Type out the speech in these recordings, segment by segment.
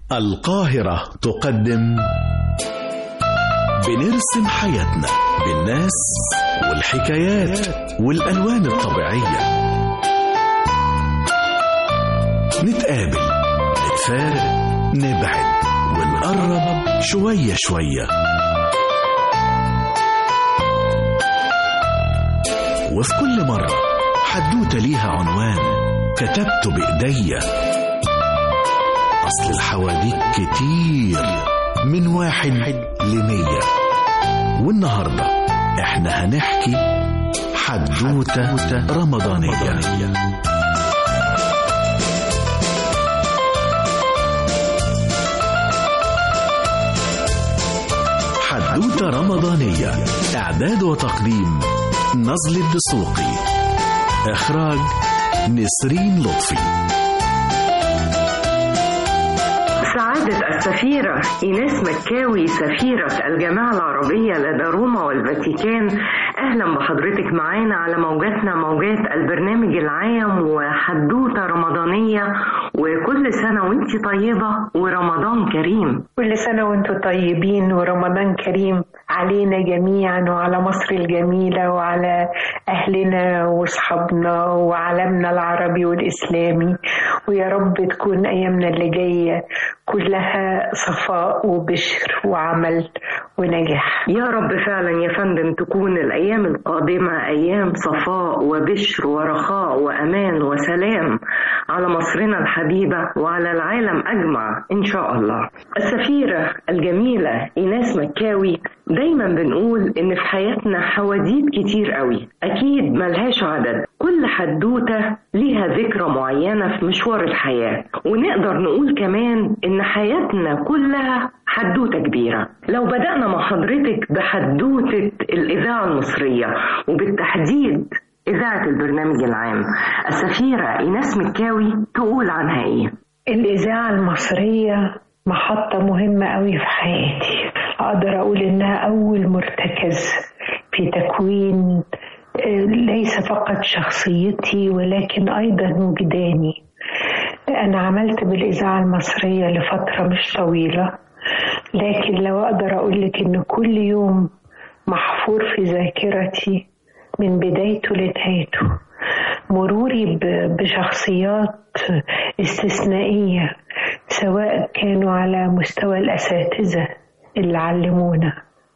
القاهرة تقدم بنرسم حياتنا بالناس والحكايات والألوان الطبيعية نتقابل نتفارق نبعد ونقرب شوية شوية وفي كل مرة حدوتة ليها عنوان كتبته بإيديا أصل الحواديت كتير من واحد لمية والنهاردة احنا هنحكي حدوتة رمضانية حدوتة رمضانية إعداد وتقديم نزل الدسوقي إخراج نسرين لطفي سعادة السفيرة إيناس مكاوي سفيرة الجامعة العربية لدى روما والفاتيكان أهلا بحضرتك معانا على موجاتنا موجات البرنامج العام وحدوتة رمضانية وكل سنة وانت طيبة ورمضان كريم كل سنة وانتم طيبين ورمضان كريم علينا جميعا وعلى مصر الجميلة وعلى أهلنا وصحابنا وعالمنا العربي والإسلامي ويا رب تكون أيامنا اللي جاية كلها صفاء وبشر وعمل ونجاح يا رب فعلا يا فندم تكون الأيام القادمة أيام صفاء وبشر ورخاء وأمان وسلام على مصرنا الحبيبة وعلى العالم أجمع إن شاء الله السفيرة الجميلة إيناس مكاوي دايما بنقول إن في حياتنا حواديت كتير قوي أكيد ملهاش عدد كل حدوتة ليها ذكرى معينة في مشوار الحياة ونقدر نقول كمان إن حياتنا كلها حدوتة كبيرة لو بدأنا مع حضرتك بحدوتة الإذاعة المصرية وبالتحديد إذاعة البرنامج العام السفيرة إيناس مكاوي تقول عنها إيه؟ الإذاعة المصرية محطة مهمة قوي في حياتي أقدر أقول إنها أول مرتكز في تكوين ليس فقط شخصيتي ولكن أيضا وجداني أنا عملت بالإذاعة المصرية لفترة مش طويلة لكن لو أقدر أقول لك إن كل يوم محفور في ذاكرتي من بدايته لنهايته مروري بشخصيات استثنائية سواء كانوا على مستوى الأساتذة اللي علمونا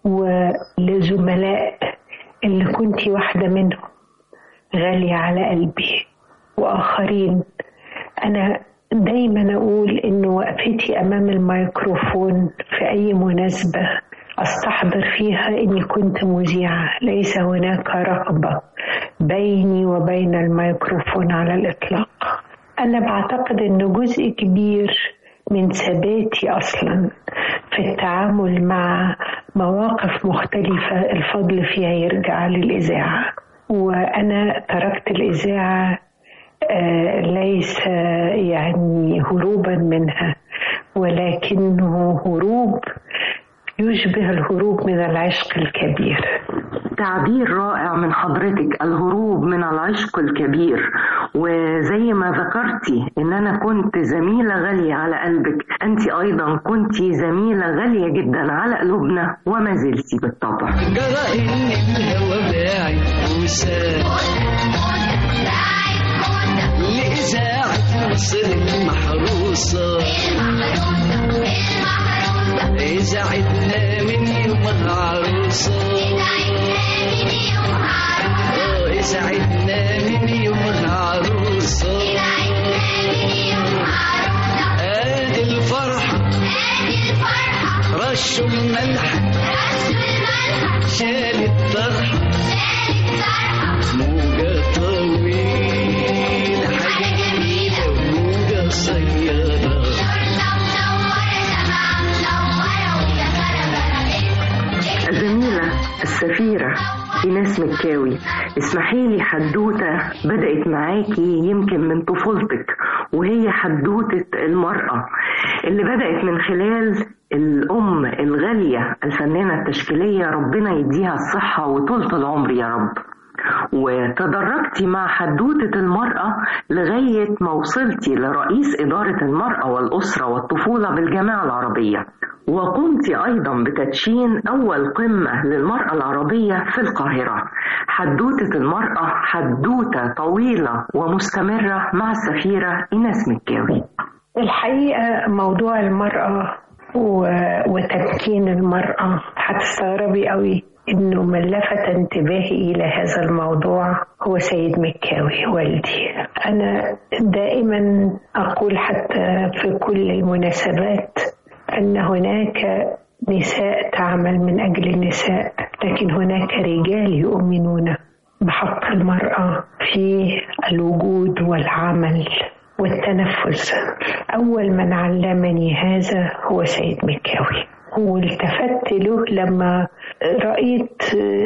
ولزملاء اللي كنت واحدة منهم غالية على قلبي وآخرين أنا دايما أقول إن وقفتي أمام الميكروفون في أي مناسبة أستحضر فيها إني كنت مذيعة ليس هناك رغبة بيني وبين الميكروفون على الإطلاق أنا بعتقد إن جزء كبير من ثباتي أصلا في التعامل مع مواقف مختلفة الفضل فيها يرجع للإذاعة وأنا تركت الإذاعة آه ليس يعني هروبا منها ولكنه هروب يشبه الهروب من العشق الكبير تعبير رائع من حضرتك الهروب من العشق الكبير وزي ما ذكرتي ان انا كنت زميله غاليه على قلبك انت ايضا كنت زميله غاليه جدا على قلوبنا وما زلتي بالطبع جرى ان الهوى باعد لإذاعة مصر المحروسة إذاعتنا من يومها عروسة إذاعتنا من يومها عروسة آدي الفرحة رشوا الملح شال الطرحة موجة طويلة حاجة جديدة وموجة قصيرة الزميلة السفيرة إيناس مكاوي اسمحي لي حدوتة بدأت معاكي يمكن من طفولتك وهي حدوتة المرأة اللي بدأت من خلال الأم الغالية الفنانة التشكيلية ربنا يديها الصحة وطولة العمر يا رب وتدرجتي مع حدوتة المرأة لغاية ما وصلتي لرئيس إدارة المرأة والأسرة والطفولة بالجامعة العربية وقمت أيضا بتدشين أول قمة للمرأة العربية في القاهرة حدوتة المرأة حدوتة طويلة ومستمرة مع السفيرة إيناس مكاوي الحقيقة موضوع المرأة و- وتمكين المرأة هتستغربي قوي انه من لفت انتباهي الى هذا الموضوع هو سيد مكاوي والدي انا دائما اقول حتى في كل المناسبات ان هناك نساء تعمل من اجل النساء لكن هناك رجال يؤمنون بحق المراه في الوجود والعمل والتنفس أول من علمني هذا هو سيد مكاوي والتفت له لما رأيت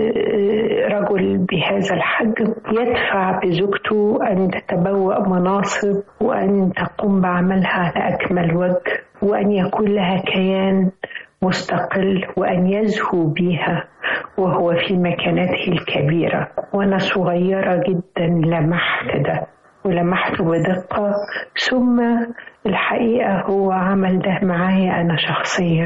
رجل بهذا الحجم يدفع بزوجته أن تتبوأ مناصب وأن تقوم بعملها على أكمل وجه وأن يكون لها كيان مستقل وأن يزهو بها وهو في مكانته الكبيرة وأنا صغيرة جدا لمحت ده ولمحته بدقة ثم الحقيقة هو عمل ده معايا أنا شخصيا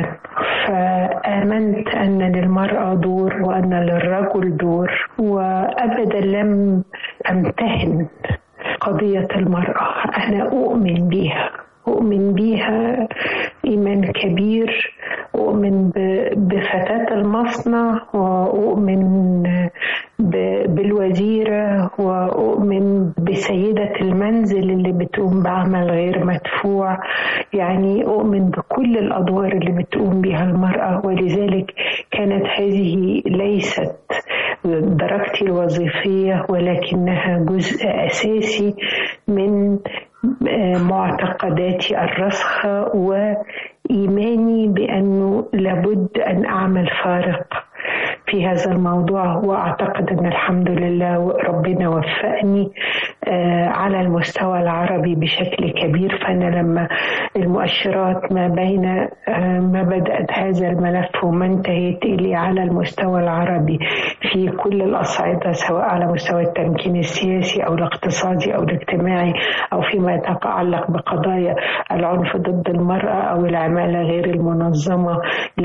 فآمنت أن للمرأة دور وأن للرجل دور وأبدا لم أمتهن قضية المرأة أنا أؤمن بيها أؤمن بيها إيمان كبير أؤمن ب- بفتاة المصنع وأؤمن ب- بالوزيرة وأؤمن بسيدة المنزل اللي بتقوم بعمل غير مدفوع يعني أؤمن بكل الأدوار اللي بتقوم بها المرأة ولذلك كانت هذه ليست درجتي الوظيفية ولكنها جزء أساسي من معتقداتي الراسخة وإيماني بأنه لابد أن أعمل فارق في هذا الموضوع وأعتقد أن الحمد لله ربنا وفقني آه، على المستوى العربي بشكل كبير فأنا لما المؤشرات ما بين آه، ما بدأت هذا الملف وما انتهيت إليه على المستوى العربي في كل الأصعدة سواء على مستوى التمكين السياسي أو الاقتصادي أو الاجتماعي أو فيما يتعلق بقضايا العنف ضد المرأة أو العمالة غير المنظمة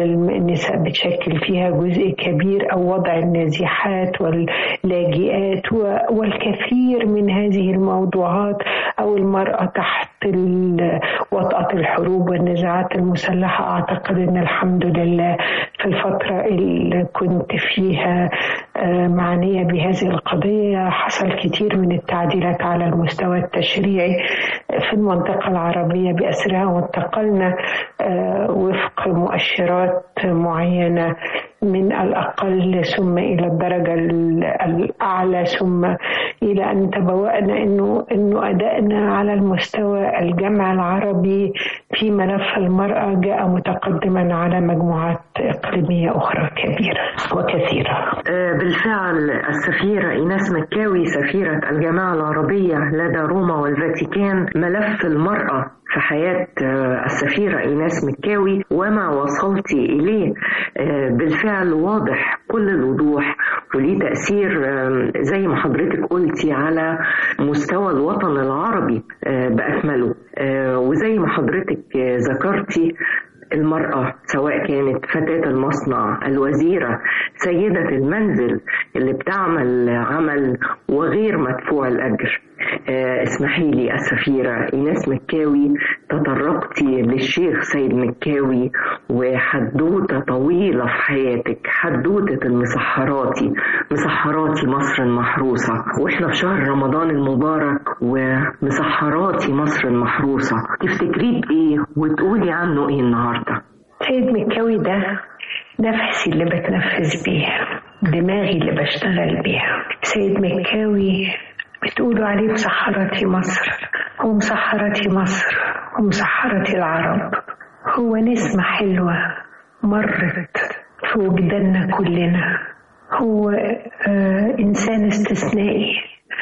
للنساء بتشكل فيها جزء كبير أو وضع النازحات واللاجئات و- والكثير من هذه الموضوعات أو المرأة تحت ال- وطأة الحروب والنزاعات المسلحة أعتقد أن الحمد لله في الفترة اللي كنت فيها آه، معنية بهذه القضية حصل كثير من التعديلات على المستوى التشريعي في المنطقة العربية بأسرها وانتقلنا آه، وفق مؤشرات معينة من الأقل ثم إلى الدرجة ال- الأعلى ثم إلى أن تبوأنا إنه إنه أدائنا على المستوى الجمع العربي في ملف المرأة جاء متقدما على مجموعات إقليمية أخرى كبيرة وكثيرة. آه، بالفعل السفيرة إيناس مكاوي سفيرة الجامعة العربية لدى روما والفاتيكان ملف المرأة في حياة آه، السفيرة إيناس مكاوي وما وصلت إليه آه، بالفعل واضح كل الوضوح وليه تأثير آه، زي ما حضرتك قلتي على مستوى الوطن العربي آه، بأكمله آه، وزي ما حضرتك آه، ذكرتي المرأة سواء كانت فتاة المصنع الوزيرة سيدة المنزل اللي بتعمل عمل وغير مدفوع الأجر آه، اسمحي لي السفيرة إيناس مكاوي تطرقتي للشيخ سيد مكاوي وحدوتة طويلة في حياتك حدوتة المسحراتي مسحراتي مصر المحروسة واحنا في شهر رمضان المبارك ومسحراتي مصر المحروسة تفتكريه بإيه وتقولي عنه إيه النهاردة سيد مكاوي ده نفسي اللي بتنفس بيها دماغي اللي بشتغل بيها سيد مكاوي بتقولوا عليه مسحرتي مصر هو مسحرتي مصر ومسحرتي العرب هو نسمة حلوة مرت في وجداننا كلنا هو آه إنسان استثنائي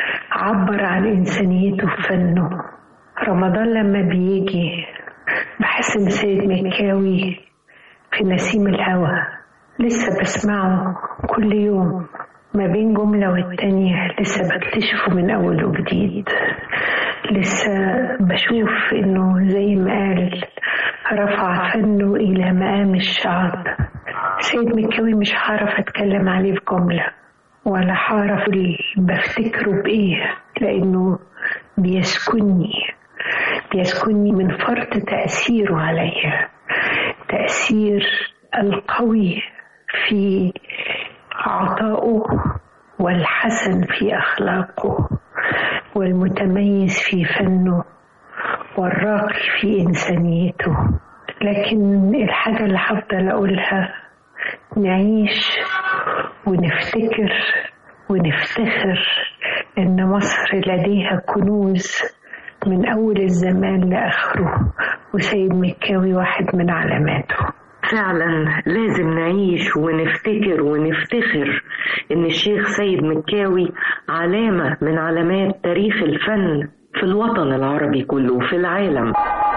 عبر عن إنسانيته في فنه رمضان لما بيجي بحس إن سيد مكاوي في نسيم الهوى لسه بسمعه كل يوم ما بين جملة والتانية لسه بكتشفه من أول وجديد لسه بشوف إنه زي ما قال رفع فنه إلى مقام الشعب سيد مكاوي مش هعرف أتكلم عليه في جملة ولا هعرف ال- بفتكره بإيه لأنه بيسكنني بيسكنني من فرط تأثيره عليا تأثير القوي في عطائه والحسن في أخلاقه والمتميز في فنه والراقي في إنسانيته لكن الحاجة اللي هفضل أقولها نعيش ونفتكر ونفتخر إن مصر لديها كنوز من أول الزمان لآخره وسيد مكاوي واحد من علاماته فعلا لازم نعيش ونفتكر ونفتخر ان الشيخ سيد مكاوي علامة من علامات تاريخ الفن في الوطن العربي كله وفي العالم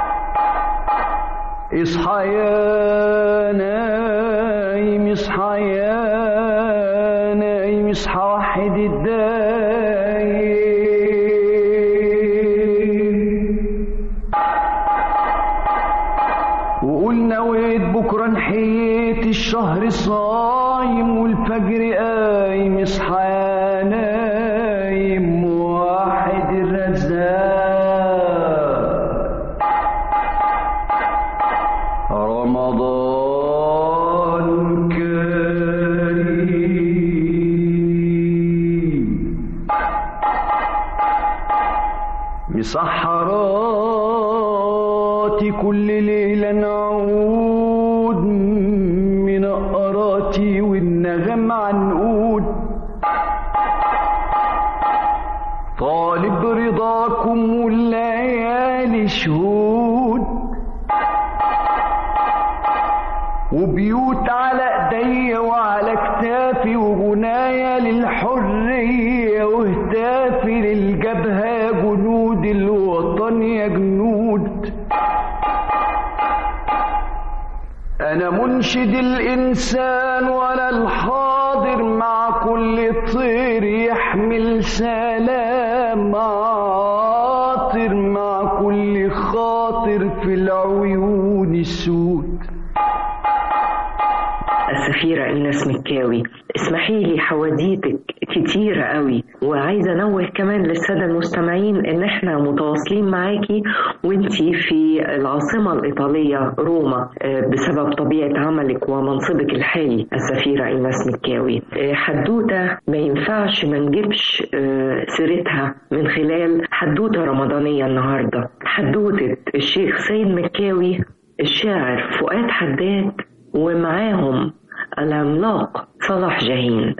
اصحى يا نايم اصحى يا نايم اصحى وحد الدايم وقول نويت بكره نحيت الشهر صايم والفجر قايم اصحى يا نايم واحد الرزاق رمضان كريم مسحراتي كل ليلة نعود من قراتي والنغم عنقود طالب رضاكم والليالي شهود وبيوت على ايديا وعلى كتافي وغنايا للحرية وهتافي للجبهة يا جنود الوطن يا جنود أنا منشد الإنسان ولا الحاضر مع كل طير يحمل سلام عاطر مع كل خاطر في العيون السود السفيرة إيناس مكاوي اسمحي لي حواديتك كتيرة قوي وعايزة انوه كمان للسادة المستمعين ان احنا متواصلين معاكي وانتي في العاصمة الإيطالية روما آه، بسبب طبيعة عملك ومنصبك الحالي السفيرة إيناس مكاوي آه، حدوتة ما ينفعش ما نجيبش آه، سيرتها من خلال حدوتة رمضانية النهاردة حدوتة الشيخ سيد مكاوي الشاعر فؤاد حداد ومعاهم العملاق صلاح جاهين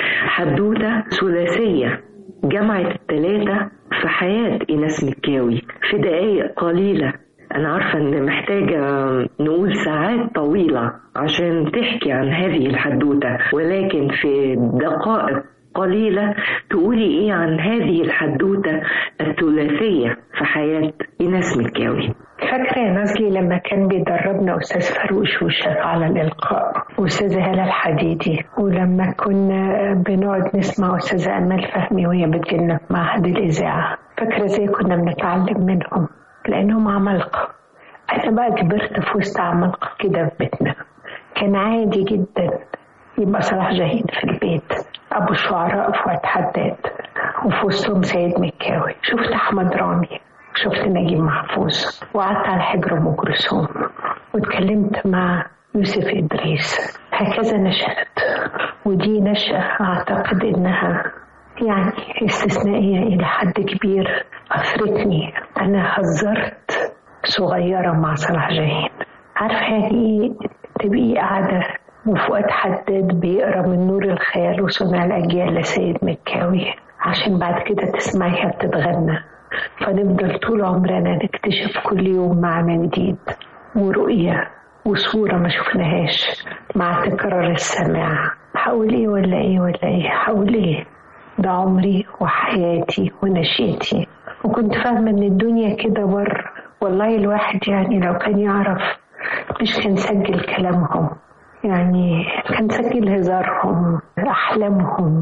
حدوتة ثلاثية جمعت التلاتة في حياة إيناس مكاوي في دقايق قليلة أنا عارفة إن محتاجة نقول ساعات طويلة عشان تحكي عن هذه الحدوتة ولكن في دقائق قليلة تقولي إيه عن هذه الحدوتة الثلاثية في حياة إيناس مكاوي فاكرة يا نازلي لما كان بيدربنا أستاذ فاروق شوشة على الإلقاء وأستاذة هالة الحديدي ولما كنا بنقعد نسمع أستاذة أمال فهمي وهي بتجيلنا في معهد الإذاعة فاكرة زي كنا بنتعلم منهم لأنهم عمالقة أنا بقى كبرت في وسط عمالقة كده في بيتنا كان عادي جدا يبقى صلاح جاهين في البيت أبو الشعراء فؤاد حداد وفي وسطهم سيد مكاوي شفت أحمد رامي شفت نجيب محفوظ وقعدت على حجر ام كلثوم واتكلمت مع يوسف ادريس هكذا نشأت ودي نشأة اعتقد انها يعني استثنائية الى حد كبير اثرتني انا هزرت صغيرة مع صلاح جاهين عارفة يعني ايه تبقي قاعدة وفؤاد حداد بيقرا من نور الخيال وصنع الاجيال لسيد مكاوي عشان بعد كده تسمعيها بتتغنى فنفضل طول عمرنا نكتشف كل يوم معنى جديد ورؤية وصورة ما شفناهاش مع تكرار السماع هقول ايه ولا ايه ولا ايه هقول ايه ده عمري وحياتي ونشيتي وكنت فاهمة ان الدنيا كده بر والله الواحد يعني لو كان يعرف مش كان سجل كلامهم يعني كان سجل هزارهم أحلامهم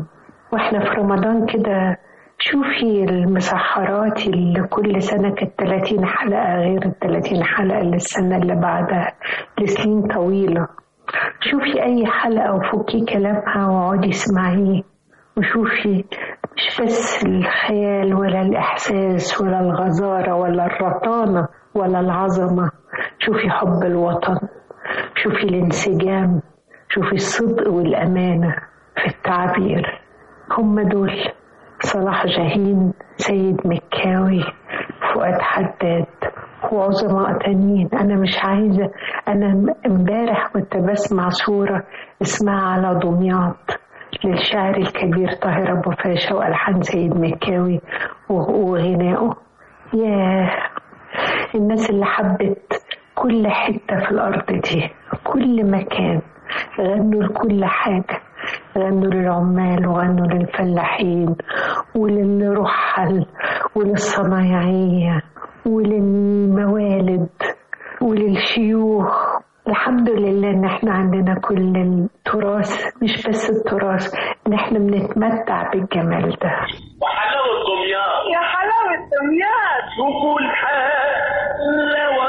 واحنا في رمضان كده شوفي المسحرات اللي كل سنة كانت 30 حلقة غير ال 30 حلقة اللي السنة اللي بعدها لسنين طويلة شوفي أي حلقة وفكي كلامها واقعدي اسمعيه وشوفي مش بس الخيال ولا الإحساس ولا الغزارة ولا الرطانة ولا العظمة شوفي حب الوطن شوفي الانسجام شوفي الصدق والأمانة في التعبير هم دول صلاح جاهين سيد مكاوي فؤاد حداد وعظماء تانيين أنا مش عايزة أنا امبارح كنت بسمع صورة اسمها على دمياط للشاعر الكبير طاهر أبو فاشا وألحان سيد مكاوي وغنائه ياه الناس اللي حبت كل حتة في الأرض دي كل مكان غنوا لكل حاجة غنوا للعمال وغنوا للفلاحين وللرحل وللصنايعية وللموالد وللشيوخ الحمد لله ان احنا عندنا كل التراث مش بس التراث ان احنا بنتمتع بالجمال ده وحلاوة دمياط يا حلاوة دمياط شوفوا الحلاوة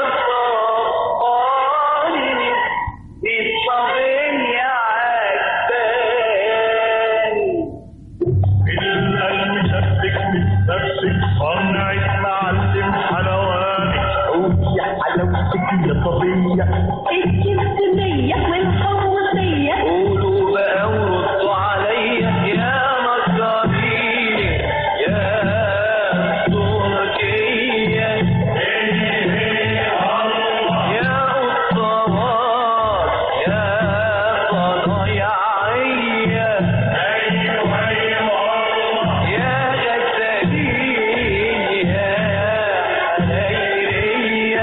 الطاري الصبية عجباني القلب شبك مسترسك صنعت معلم حلواني يا حلاوتك يا صبية الجسمية والقوسية قولوا بقى وردوا عليا يا مصاريني يا تركيا يا أسطوات يا صنايعية يا غزالين يا حنيرية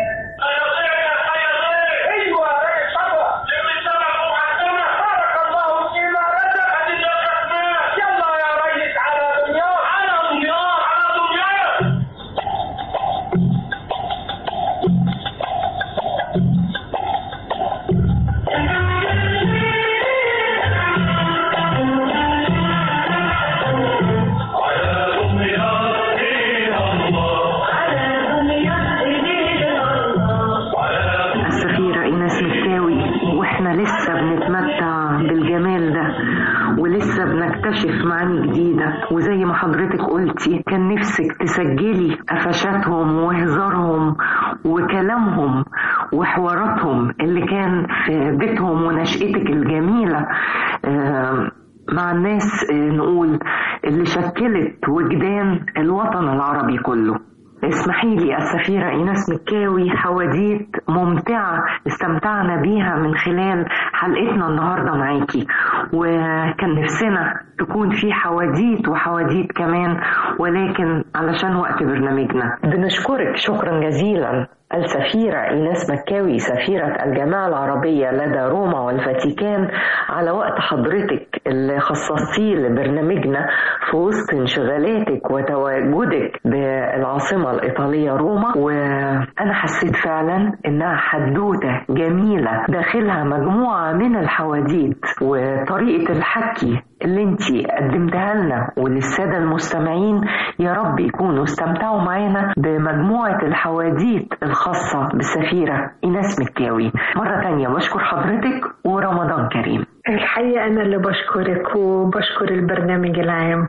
السفيرة إيناس مكاوي وإحنا لسه بنتمتع بالجمال ده ولسه بنكتشف معاني جديدة وزي ما حضرتك قلتي كان نفسك تسجلي قفشاتهم وهزارهم وكلامهم وحواراتهم اللي كان في بيتهم ونشأتك الجميلة آم، مع الناس آه، نقول اللي شكلت وجدان الوطن العربي كله اسمحي لي السفيرة إيناس مكاوي حواديت ممتعة استمتعنا بيها من خلال حلقتنا النهاردة معاكي وكان نفسنا تكون في حواديت وحواديت كمان ولكن علشان وقت برنامجنا بنشكرك شكرا جزيلا السفيرة إيناس مكاوي سفيرة الجامعة العربية لدى روما والفاتيكان على وقت حضرتك اللي خصصتيه لبرنامجنا في وسط انشغالاتك وتواجدك بالعاصمة الإيطالية روما وأنا حسيت فعلا إنها حدوتة جميلة داخلها مجموعة من الحواديت وطريقة الحكي اللي انتي قدمتها لنا وللسادة المستمعين يا رب يكونوا استمتعوا معانا بمجموعة الحواديت الخاصة بالسفيرة إيناس مكاوي مرة تانية بشكر حضرتك ورمضان كريم الحقيقة أنا اللي بشكرك وبشكر البرنامج العام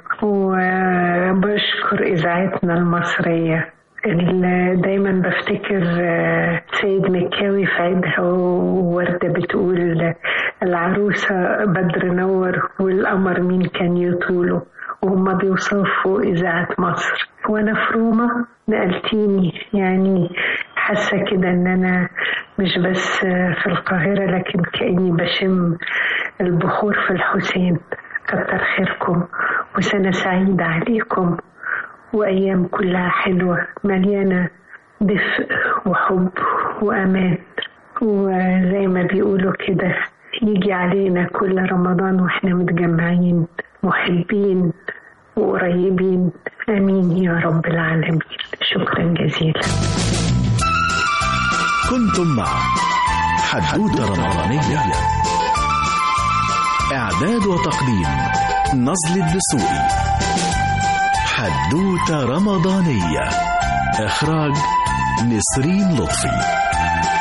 وبشكر إذاعتنا المصرية اللي دايما بفتكر آه، سيد مكاوي في عيدها ووردة بتقول العروسة بدر نور والقمر مين كان يطوله وهم بيوصفوا إذاعة مصر وأنا في روما نقلتيني يعني حاسة كده إن أنا مش بس في القاهرة لكن كأني بشم البخور في الحسين كتر خيركم وسنة سعيدة عليكم وأيام كلها حلوة مليانة دفء وحب وأمان وزي ما بيقولوا كده يجي علينا كل رمضان واحنا متجمعين محبين وقريبين امين يا رب العالمين شكرا جزيلا كنتم مع حدوتة رمضانية إعداد وتقديم نزل الدسوقي حدوتة رمضانية إخراج نسرين لطفي